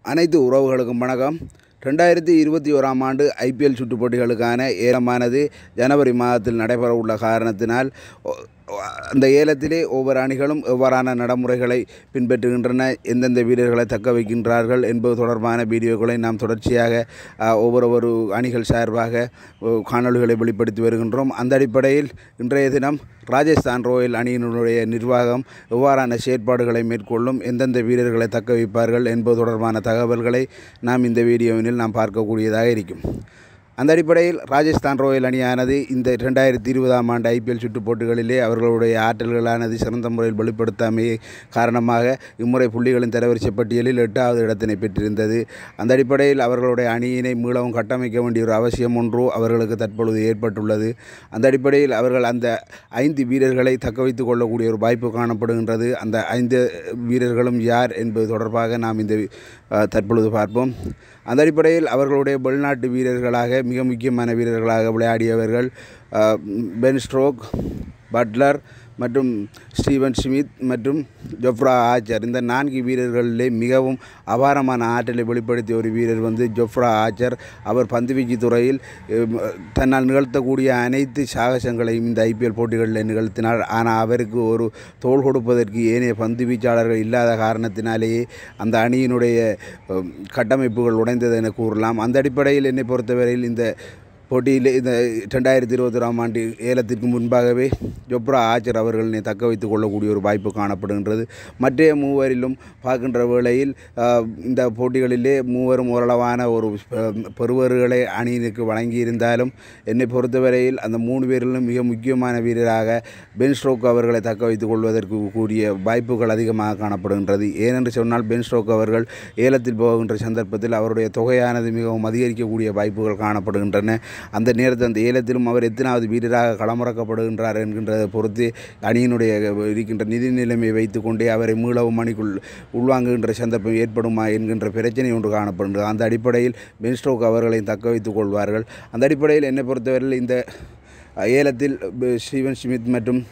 அனைத்து உறவுகளுக்கும் வணக்கம் ரெண்டாயிரத்தி இருபத்தி ஓராம் ஆண்டு ஐபிஎல் சுற்றுப் போட்டிகளுக்கான ஏலமானது ஜனவரி மாதத்தில் நடைபெற உள்ள காரணத்தினால் ஒ- ஒ- அந்த ஏலத்திலே ஒவ்வொரு அணிகளும் எவ்வாறான நடைமுறைகளை பின்பற்றுகின்றன எந்தெந்த வீரர்களை தக்க வைக்கின்றார்கள் என்பது தொடர்பான வீடியோக்களை நாம் தொடர்ச்சியாக அ, ஒவ்வொரு ஒரு அணிகள் சார்பாக ஒ, காணொளிகளை வெளிப்படுத்தி வருகின்றோம் அந்த அடிப்படையில் இன்றைய தினம் ராஜஸ்தான் ராயல் அணியினுடைய நிர்வாகம் எவ்வாறான செயற்பாடுகளை மேற்கொள்ளும் எந்தெந்த வீரர்களை தக்க வைப்பார்கள் என்பது தொடர்பான தகவல்களை நாம் இந்த வீடியோவினில் நாம் பார்க்கக்கூடியதாக இருக்கும் அந்த அடிப்படையில் ராஜஸ்தான் ராயல் அணியானது இந்த ரெண்டாயிரத்தி இருபதாம் ஆண்டு ஐபிஎல் சுற்றுப் போட்டிகளிலே அவர்களுடைய ஆற்றல்களானது சிறந்த முறையில் வெளிப்படுத்தாமையை காரணமாக இம்முறை புள்ளிகளின் தரவரிசை பட்டியலில் எட்டாவது இடத்தினை பெற்றிருந்தது அந்த அடிப்படையில் அவர்களுடைய அணியினை மீளவும் கட்டமைக்க வேண்டிய ஒரு அவசியம் ஒன்று அவர்களுக்கு தற்பொழுது ஏற்பட்டுள்ளது அந்த அடிப்படையில் அவர்கள் அந்த ஐந்து வீரர்களை தக்க வைத்துக் கொள்ளக்கூடிய ஒரு வாய்ப்பு காணப்படுகின்றது அந்த ஐந்து வீரர்களும் யார் என்பது தொடர்பாக நாம் இந்த அஹ், தற்பொழுது பார்ப்போம் அந்த அடிப்படையில் அவர்களுடைய வெளிநாட்டு வீரர்களாக மிக முக்கியமான வீரர்களாக விளையாடியவர்கள் அஹ், பென் ஸ்ட்ரோக் பட்லர் மற்றும் ஸ்டீவன் ஸ்மித் மற்றும் ஜொஃப்ரா ஆச்சர் இந்த நான்கு வீரர்களிலே மிகவும் அபாரமான ஆற்றலை வெளிப்படுத்திய ஒரு வீரர் வந்து ஜொஃப்ரா ஆச்சர் அவர் பந்துவீச்சு துறையில் அஹ், தன்னால் நிகழ்த்தக்கூடிய அனைத்து சாகசங்களையும் இந்த ஐபிஎல் போட்டிகளில் நிகழ்த்தினார் ஆனால் அவருக்கு ஒரு தோள் கொடுப்பதற்கு ஏனைய பந்து வீச்சாளர்கள் இல்லாத காரணத்தினாலேயே அந்த அணியினுடைய அஹ், கட்டமைப்புகள் உடைந்தது என கூறலாம் அந்த அடிப்படையில் என்னை பொறுத்தவரையில் இந்த போட்டியில் இந்த ரெண்டாயிரத்தி இருபத்தொராம் ஆண்டு ஏலத்திற்கு முன்பாகவே ஜொப்ரா ஆச்சர் அவர்களினை தக்க வைத்துக் கொள்ளக்கூடிய ஒரு வாய்ப்பு காணப்படுகின்றது மற்ற மூவரிலும் பார்க்கின்ற வேளையில் ஆஹ், இந்த போட்டிகளிலே மூவரும் ஓரளவான ஒரு அஹ், பெறுவர்களை அணியினுக்கு வழங்கியிருந்தாலும் என்னை பொறுத்தவரையில் அந்த மூணு பேரிலும் மிக முக்கியமான வீரராக பென் ஸ்ட்ரோக் அவர்களை தக்க வைத்துக் கொள்வதற்கு கூடிய வாய்ப்புகள் அதிகமாக காணப்படுகின்றது ஏனென்று சொன்னால் பென் ஸ்ட்ரோக் அவர்கள் ஏலத்தில் போகின்ற சந்தர்ப்பத்தில் அவருடைய தொகையானது மிகவும் அதிகரிக்கக்கூடிய வாய்ப்புகள் காணப்படுகின்றன அந்த நேரத்தில் அந்த ஏலத்திலும் அவர் எத்தனாவது வீரராக களமிறக்கப்படுகின்றார் என்கின்றதை பொறுத்து அணியினுடைய இருக்கின்ற நிதி நிலைமையை வைத்துக்கொண்டே அவரை மீளவும் அணிக்குள் உள்வாங்குகின்ற சந்தர்ப்பம் ஏற்படுமா என்கின்ற பிரச்சனை ஒன்று காணப்படுகின்றது அந்த அடிப்படையில் பென் ஸ்ட்ரோக் அவர்களை தக்க வைத்துக் கொள்வார்கள் அந்த அடிப்படையில் என்னை பொறுத்தவரையில் இந்த ஏலத்தில் ப- ஸ்டீவன் ஸ்மித் மற்றும்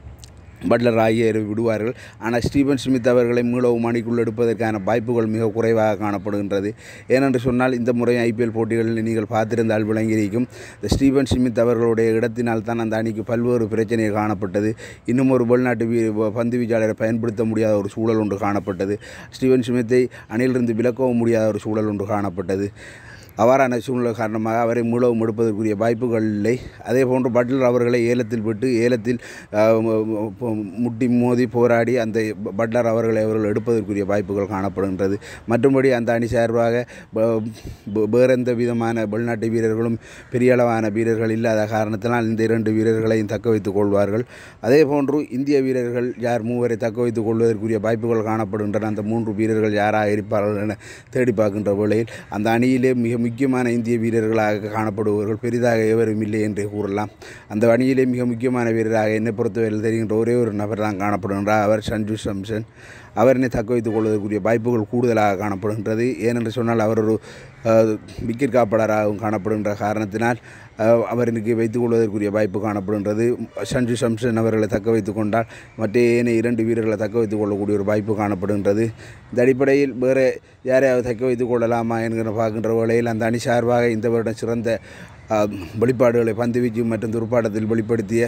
பட்லர் ஆகியோரை விடுவார்கள் ஆனால் ஸ்டீவன் ஸ்மித் அவர்களை மீளவும் அணிக்குள் எடுப்பதற்கான வாய்ப்புகள் மிக குறைவாக காணப்படுகின்றது ஏனென்று சொன்னால் இந்த முறை ஐபிஎல் போட்டிகளில் நீங்கள் பார்த்திருந்தால் விளங்கியிருக்கும் இந்த ஸ்டீவன் ஸ்மித் அவர்களுடைய இடத்தினால் தான் அந்த அணிக்கு பல்வேறு பிரச்சனைகள் காணப்பட்டது இன்னும் ஒரு வெளிநாட்டு வீ பந்து வீச்சாளரை பயன்படுத்த முடியாத ஒரு சூழல் ஒன்று காணப்பட்டது ஸ்டீவன் ஸ்மித்தை அணியிலிருந்து விலக்கவும் முடியாத ஒரு சூழல் ஒன்று காணப்பட்டது அவ்வாறான சூழ்நிலை காரணமாக அவரை மீளவும் எடுப்பதற்குரிய வாய்ப்புகள் இல்லை அதே போன்று பட்லர் அவர்களை ஏலத்தில் விட்டு ஏலத்தில் ஆஹ், மு- மு- முட்டி மோதி போராடி அந்த பட்லர் அவர்களை அவர்கள் எடுப்பதற்குரிய வாய்ப்புகள் காணப்படுகின்றது மற்றும்படி அந்த அணி சார்பாக ப- ப- வேறு எந்த விதமான வெளிநாட்டு வீரர்களும் பெரிய அளவான வீரர்கள் இல்லாத காரணத்தினால் இந்த இரண்டு வீரர்களையும் தக்க வைத்துக் கொள்வார்கள் அதே போன்று இந்திய வீரர்கள் யார் மூவரை தக்க வைத்துக் கொள்வதற்குரிய வாய்ப்புகள் காணப்படுகின்றன அந்த மூன்று வீரர்கள் யாராக இருப்பார்கள் என தேடி பார்க்கின்ற வேளையில் அந்த அணியிலே மிக முக்கியமான இந்திய வீரர்களாக காணப்படுபவர்கள் பெரிதாக எவரும் இல்லை என்றே கூறலாம் அந்த அணியிலே மிக முக்கியமான வீரராக என்னை பொறுத்தவரையில் தெரிகின்ற ஒரே ஒரு நபர் தான் காணப்படுகின்றார் அவர் சஞ்சு சம்சன் அவரினை தக்க வைத்துக் கொள்வதற்குரிய வாய்ப்புகள் கூடுதலாக காணப்படுகின்றது ஏனென்று சொன்னால் அவர் ஒரு அஹ், விக்கெட் காப்பாளராகவும் காணப்படுகின்ற காரணத்தினால் அஹ், அவருக்கு வைத்துக் கொள்வதற்குரிய வாய்ப்பு காணப்படுகின்றது சஞ்சு சம்சன் அவர்களை தக்க வைத்துக் கொண்டால் மற்ற ஏனைய இரண்டு வீரர்களை தக்க வைத்துக் கொள்ளக்கூடிய ஒரு வாய்ப்பு காணப்படுகின்றது இந்த அடிப்படையில் வேறு யாரையாவது தக்க வைத்துக் கொள்ளலாமா என்கிற பார்க்கின்ற வேளையில் அந்த அணி சார்பாக இந்த வருடம் சிறந்த அஹ், வெளிப்பாடுகளை பந்துவீச்சு மற்றும் துடுப்பாட்டத்தில் வெளிப்படுத்திய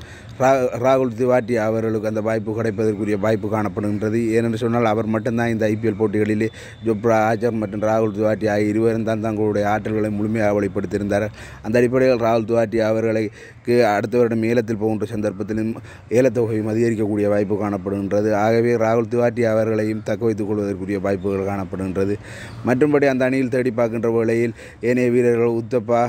ரா ராகுல் திவாட்டி அவர்களுக்கு அந்த வாய்ப்பு கிடைப்பதற்குரிய வாய்ப்பு காணப்படுகின்றது ஏனென்று சொன்னால் அவர் மட்டும்தான் இந்த ஐபிஎல் போட்டிகளிலே ஜொப்ரா ஆச்சர் மற்றும் ராகுல் திவாட்டி ஆகிய இருவரும் தான் தங்களுடைய ஆற்றல்களை முழுமையாக வெளிப்படுத்தியிருந்தார் அந்த அடிப்படையில் ராகுல் திவாட்டி அவர்களுக்கு அடுத்த வருடம் ஏலத்தில் போகின்ற சந்தர்ப்பத்திலும் ஏலத்தொகையும் அதிகரிக்கக்கூடிய வாய்ப்பு காணப்படுகின்றது ஆகவே ராகுல் திவாட்டி அவர்களையும் தக்க வைத்துக் கொள்வதற்குரிய வாய்ப்புகள் காணப்படுகின்றது மற்றும்படி அந்த அணியில் தேடி பார்க்கின்ற வேளையில் ஏனைய வீரர்கள் உத்தப்பா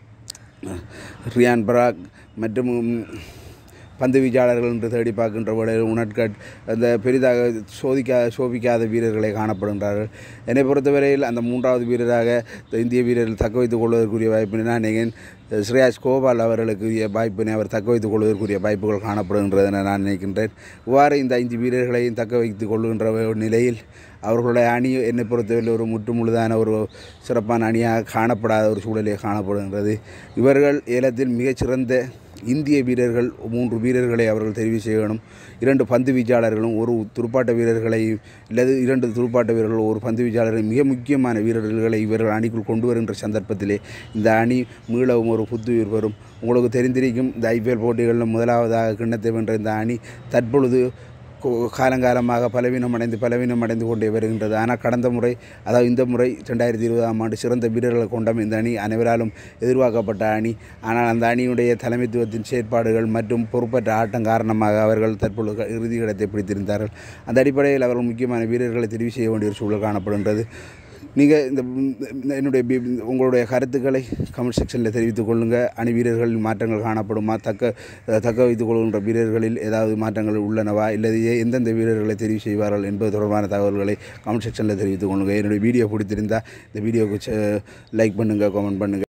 ரியான் பராக் மற்றும் பந்து வீச்சாளர்கள் என்று தேடி பார்க்கின்ற வேளையில் உணர்கட் அந்த பெரிதாக சோதிக்கா சோபிக்காத வீரர்களை காணப்படுகின்றார்கள் என்னை பொறுத்தவரையில் அந்த மூன்றாவது வீரராக இந்த இந்திய வீரர்கள் தக்க வைத்துக் கொள்வதற்குரிய வாய்ப்பினை நான் நினைக்கிறேன் ஸ்ரேயாஸ் கோபால் அவர்களுக்குரிய வாய்ப்பினை அவர் தக்க வைத்துக் கொள்வதற்குரிய வாய்ப்புகள் காணப்படுகின்றது என நான் நினைக்கின்றேன் இவ்வாறு இந்த ஐந்து வீரர்களையும் தக்க வைத்துக் கொள்கின்ற நிலையில் அவர்களுடைய அணி என்னை பொறுத்தவரையில் ஒரு முற்றுமுழுதான ஒரு சிறப்பான அணியாக காணப்படாத ஒரு சூழலே காணப்படுகின்றது இவர்கள் ஏலத்தில் மிகச்சிறந்த இந்திய வீரர்கள் மூன்று வீரர்களை அவர்கள் தெரிவு செய்யணும் இரண்டு பந்து வீச்சாளர்களும் ஒரு துடுப்பாட்ட வீரர்களை அல்லது இரண்டு துடுப்பாட்ட வீரர்கள் ஒரு பந்து வீச்சாளரை மிக முக்கியமான வீரர்களை இவர்கள் அணிக்குள் கொண்டு வருகின்ற சந்தர்ப்பத்திலே இந்த அணி மீளவும் ஒரு புத்துயிர் வரும் உங்களுக்கு தெரிந்திருக்கும் இந்த ஐபிஎல் போட்டிகளில் முதலாவதாக கிண்ணத்தை வென்ற இந்த அணி தற்பொழுது கொ- காலங்காலமாக பலவீனம் அடைந்து பலவீனம் அடைந்து கொண்டே வருகின்றது ஆனால் கடந்த முறை அதாவது இந்த முறை ரெண்டாயிரத்தி இருபதாம் ஆண்டு சிறந்த வீரர்களை கொண்ட இந்த அணி அனைவராலும் எதிர்பார்க்கப்பட்ட அணி ஆனால் அந்த அணியுடைய தலைமைத்துவத்தின் செயற்பாடுகள் மற்றும் பொறுப்பற்ற ஆட்டம் காரணமாக அவர்கள் தற்பொழுது க- இறுதி இடத்தை பிடித்திருந்தார்கள் அந்த அடிப்படையில் அவர்கள் முக்கியமான வீரர்களை தெரிவு செய்ய வேண்டிய ஒரு சூழல் காணப்படுகின்றது நீங்கள் இந்த இந்த என்னுடைய பி- உங்களுடைய கருத்துக்களை கமெண்ட் செக்ஷனில் தெரிவித்துக் கொள்ளுங்கள் அணி வீரர்களில் மாற்றங்கள் காணப்படுமா தக்க தக்க வைத்துக் கொள்கின்ற வீரர்களில் ஏதாவது மாற்றங்கள் உள்ளனவா இல்லது எ- எந்தெந்த வீரர்களை தெரிவு செய்வார்கள் என்பது தொடர்பான தகவல்களை கமெண்ட் செக்ஷனில் தெரிவித்துக் கொள்ளுங்கள் என்னுடைய வீடியோ பிடித்திருந்தால் இந்த வீடியோவுக்கு லைக் பண்ணுங்கள் கமெண்ட் பண்ணுங்கள்